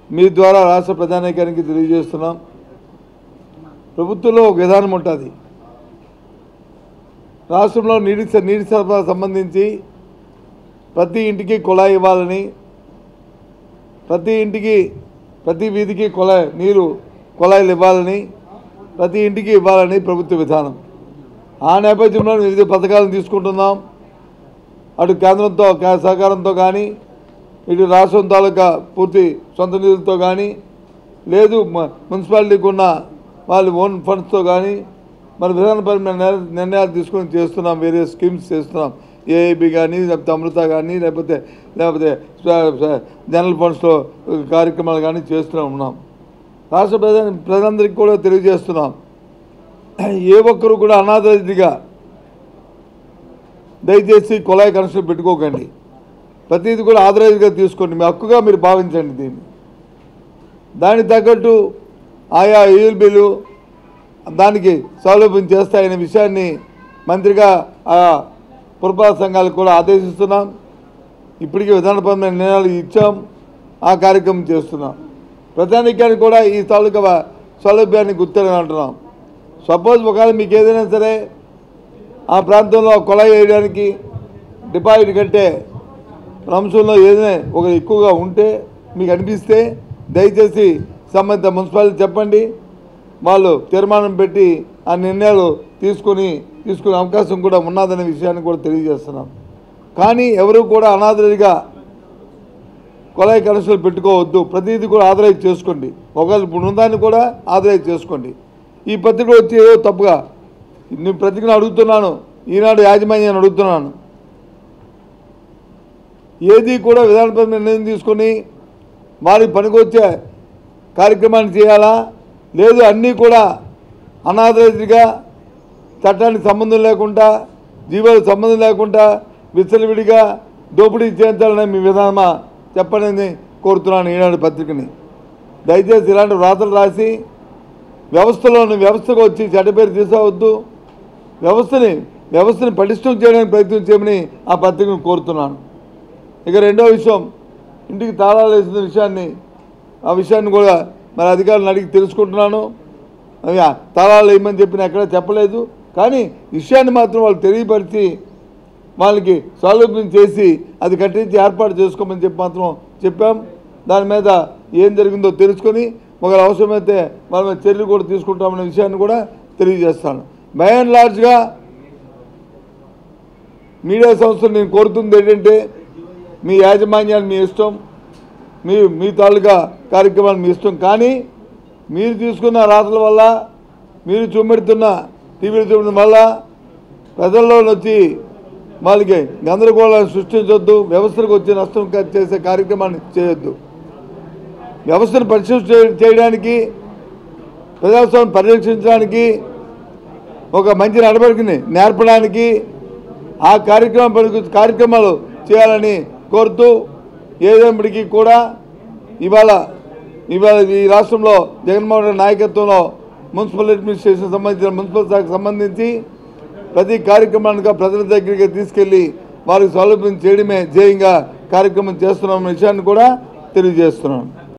మీ ద్వారా రాష్ట్ర ప్రధానికానికి తెలియజేస్తున్నాం ప్రభుత్వంలో ఒక విధానం ఉంటుంది రాష్ట్రంలో నీటి స- నీటి సరఫరా సంబంధించి ప్రతి ఇంటికి కుళాయి ఇవ్వాలని ప్రతి ఇంటికి ప్రతి వీధికి కుళాయి నీరు కుళాయిలు ఇవ్వాలని ప్రతి ఇంటికి ఇవ్వాలని ప్రభుత్వ విధానం ఆ నేపథ్యంలో వివిధ పథకాలను తీసుకుంటున్నాం అటు కేంద్రంతో కా- సహకారంతో కానీ ఇటు రాష్ట్రం తాలూకా పూర్తి సొంత నిధులతో కానీ లేదు మ- మున్సిపాలిటీకి ఉన్న వాళ్ళ ఓన్ ఫండ్స్తో కానీ మన విధానపరమైన నిర్- నిర్ణయాలు తీసుకొని చేస్తున్నాం వేరే స్కీమ్స్ చేస్తున్నాం ఏఐబి కానీ లేకపోతే అమృత కానీ లేకపోతే లేకపోతే స్వ- స్వ- జనరల్ ఫండ్స్లో కార్యక్రమాలు కానీ చేస్తూనే ఉన్నాం రాష్ట్ర ప్రజ ప్రజలందరికీ కూడా తెలియజేస్తున్నాం ఏ ఒక్కరు కూడా అనాథరిగా దయచేసి కుళాయి కనెక్షన్ పెట్టుకోకండి ప్రతిదీ కూడా ఆథరైజ్గా తీసుకోండి మీ హక్కుగా మీరు భావించండి దీన్ని దానికి తగ్గట్టు ఆయా యూఎల్బీలు దానికి సౌలభ్యం చేస్తాయనే విషయాన్ని మంత్రిగా ఆ పురపాలక సంఘాలకు కూడా ఆదేశిస్తున్నాం ఇప్పటికీ విధానపరమైన నిర్ణయాలు ఇచ్చాం ఆ కార్యక్రమం చేస్తున్నాం ప్రజానికానికి కూడా ఈ తాలూకా సౌలభ్యాన్ని గుర్తని అంటున్నాం సపోజ్ ఒకవేళ మీకు ఏదైనా సరే ఆ ప్రాంతంలో కొలాయి వేయడానికి డిపాజిట్ కట్టే అంశంలో ఏదైనా ఒక ఎక్కువగా ఉంటే మీకు అనిపిస్తే దయచేసి సంబంధిత మున్సిపాలిటీ చెప్పండి వాళ్ళు తీర్మానం పెట్టి ఆ నిర్ణయాలు తీసుకొని తీసుకునే అవకాశం కూడా ఉన్నదనే విషయాన్ని కూడా తెలియజేస్తున్నాం కానీ ఎవరు కూడా అనాథరిగా కొలాయి కనెక్షన్లు పెట్టుకోవద్దు ప్రతిదీ కూడా ఆథరైజ్ చేసుకోండి ఒకవేళ ఇప్పుడు ఉన్నదాన్ని కూడా ఆథరైజ్ చేసుకోండి ఈ పత్రిక వచ్చి ఏదో తప్పుగా నేను పత్రికను అడుగుతున్నాను ఈనాడు యాజమాన్యాన్ని అడుగుతున్నాను ఏది కూడా విధానపరమైన నిర్ణయం తీసుకొని వారికి పనికొచ్చే కార్యక్రమాన్ని చేయాలా లేదు అన్నీ కూడా అనాథరైజ్గా చట్టానికి సంబంధం లేకుండా జీవాలకు సంబంధం లేకుండా విచ్చలవిడిగా దోపిడీ చేయించాలనే మీ విధానమా చెప్పనని కోరుతున్నాను ఈనాడు పత్రికని దయచేసి ఇలాంటి వ్రాతలు రాసి వ్యవస్థలోని వ్యవస్థకు వచ్చి చెడ్డ పేరు తీసుకోవద్దు వ్యవస్థని వ్యవస్థని పటిష్టం చేయడానికి ప్రయత్నం చేయమని ఆ పత్రికను కోరుతున్నాను ఇక రెండో విషయం ఇంటికి తాళాలు వేసిన విషయాన్ని ఆ విషయాన్ని కూడా మరి అధికారులను అడిగి తెలుసుకుంటున్నాను అవి ఆ తాళాలు వేయమని చెప్పిన ఎక్కడ చెప్పలేదు కానీ విషయాన్ని మాత్రం వాళ్ళు తెలియపరిచి వాళ్ళకి సౌలభ్యం చేసి అది కట్టించి ఏర్పాటు చేసుకోమని చెప్పి మాత్రం చెప్పాం దాని మీద ఏం జరిగిందో తెలుసుకొని ఒకవేళ అవసరమైతే వాళ్ళ మీద చర్యలు కూడా తీసుకుంటామనే విషయాన్ని కూడా తెలియజేస్తాను బై అండ్ లార్జ్గా మీడియా సంస్థలు నేను కోరుతుంది ఏంటంటే మీ యాజమాన్యాన్ని మీ ఇష్టం మీ మీ తాలూకా కార్యక్రమాలు మీ ఇష్టం కానీ మీరు తీసుకున్న రాతల వల్ల మీరు చూపెడుతున్న టీవీలు చూపడం వల్ల ప్రజల్లో వచ్చి వాళ్ళకి గందరగోళాన్ని సృష్టించొద్దు వ్యవస్థలకు వచ్చే నష్టం క- చేసే కార్యక్రమాన్ని చేయొద్దు వ్యవస్థను పరిశీలన చే- చేయడానికి ప్రజాస్వామ్యం పరిరక్షించడానికి ఒక మంచి నడవడికని నేర్పడానికి ఆ కార్యక్రమం పనికి కార్యక్రమాలు చేయాలని కోరుతూ ఏదేప్పటికీ కూడా ఇవాళ ఇవాళ ఈ రాష్ట్రంలో జగన్మోహన్ రెడ్డి నాయకత్వంలో మున్సిపల్ అడ్మినిస్ట్రేషన్ సంబంధించిన మున్సిపల్ శాఖకు సంబంధించి ప్రతి కార్యక్రమానికి ప్రజల దగ్గరికి తీసుకెళ్లి వారికి సౌలభ్యం చేయడమే ధ్యేయంగా కార్యక్రమం చేస్తున్నామన్న విషయాన్ని కూడా తెలియజేస్తున్నాను